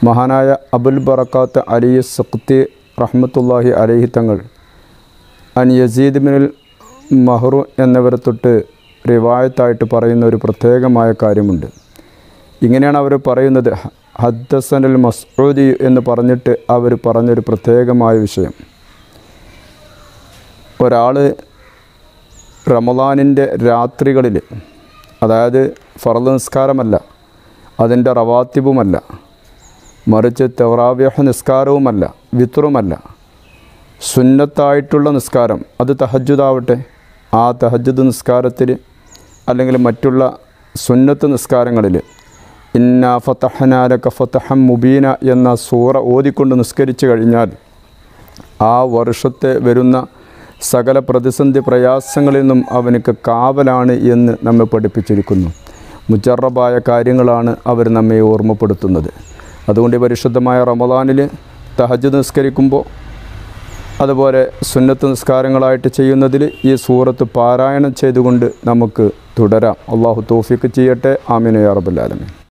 മഹാനായ അബുൽ ബറക്കാത്ത് അലി സഖ്തി റഹ്മത്തുല്ലാഹി അലഹി തങ്ങൾ അൻ യസീദ് ബിനുൽ മഹ്റു എന്നിവരെ തൊട്ട് റിവായത്തായിട്ട് പറയുന്ന ഒരു പ്രത്യേകമായ കാര്യമുണ്ട് ഇങ്ങനെയാണ് അവർ പറയുന്നത് ഹദ്ദസനുൽ മസ്ഊദി എന്ന് പറഞ്ഞിട്ട് അവർ പറഞ്ഞൊരു പ്രത്യേകമായ വിഷയം ഒരാൾ റമദാനിൻ്റെ രാത്രികളിൽ അതായത് ഫറദ് നിസ്കാരമല്ല അതിൻ്റെ റവാത്തിബുമല്ല മറിച്ച് തെറാവ്യഹ നിസ്കാരവുമല്ല വിത്രുമല്ല സുന്നത്തായിട്ടുള്ള നിസ്കാരം അത് തഹജുദാവട്ടെ ആ തഹജുദ് നിസ്കാരത്തിൽ അല്ലെങ്കിൽ മറ്റുള്ള സുന്നത്ത് നിസ്കാരങ്ങളിൽ ഇന്ന ഫതഹനാലക ഫതഹം മുബീന എന്ന സൂറ ഓതിക്കൊണ്ട് നിസ്കരിച്ചു കഴിഞ്ഞാൽ ആ വർഷത്തെ വരുന്ന സകല പ്രതിസന്ധി പ്രയാസങ്ങളിൽ നിന്നും അവനക്ക് കാവലാണ് എന്ന് നമ്മെ പഠിപ്പിച്ചിരിക്കുന്നു മുജറബായ കാര്യങ്ങളാണ് അവർ നമ്മെ ഓർമ്മപ്പെടുത്തുന്നത് അതുകൊണ്ട് ഈ പരിശുദ്ധമായ റമദാനിൽ തഹജ് നിസ്കരിക്കുമ്പോൾ അതുപോലെ സുന്നത്ത് നിസ്കാരങ്ങളായിട്ട് ചെയ്യുന്നതിൽ ഈ സൂറത്ത് പാരായണം ചെയ്തുകൊണ്ട് നമുക്ക് തുടരാം അള്ളാഹു തോഫിക്ക് ചെയ്യട്ടെ ആമീൻ യാ റബ്ബുൽ ആലമീൻ